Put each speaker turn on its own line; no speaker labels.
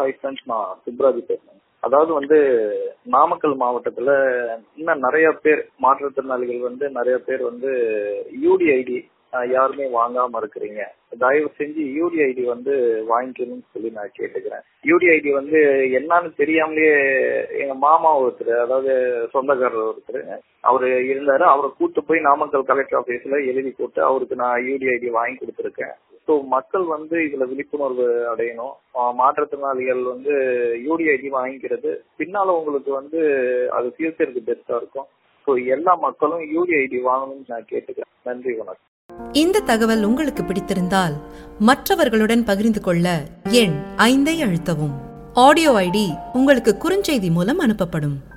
hi friends நான் சுப்ராஜ் பேசுறேன் அதாவது வந்து நாமக்கல் மாவட்டத்துல இன்னும் நிறைய பேர் மாற்றுத்திறனாளிகள் வந்து நிறைய பேர் வந்து யூடிஐடி யாருமே வாங்காம இருக்கிறீங்க தயவு செஞ்சு யூடிஐடி வந்து வாங்கிக்கணும்னு சொல்லி நான் கேட்டுக்கிறேன் யூடிஐடி வந்து என்னன்னு தெரியாமலேயே எங்க மாமா ஒருத்தர் அதாவது சொந்தக்காரர் ஒருத்தர் அவரு இருந்தாரு அவரை கூட்டு போய் நாமக்கல் கலெக்டர் ஆபீஸ்ல எழுதி போட்டு அவருக்கு நான் யூடிஐடி வாங்கி கொடுத்துருக்கேன் ஸோ மக்கள் வந்து இதுல விழிப்புணர்வு அடையணும் மாற்றுத்திறனாளிகள் வந்து யூடிஐடி வாங்கிக்கிறது பின்னால உங்களுக்கு வந்து அது ஃபியூச்சருக்கு பெஸ்டா இருக்கும் ஸோ எல்லா மக்களும் யூடிஐடி வாங்கணும்னு நான் கேட்டுக்கிறேன் நன்றி வணக்கம்
இந்த தகவல் உங்களுக்கு பிடித்திருந்தால் மற்றவர்களுடன் பகிர்ந்து கொள்ள எண் ஐந்தை அழுத்தவும் ஆடியோ ஐடி உங்களுக்கு குறுஞ்செய்தி மூலம் அனுப்பப்படும்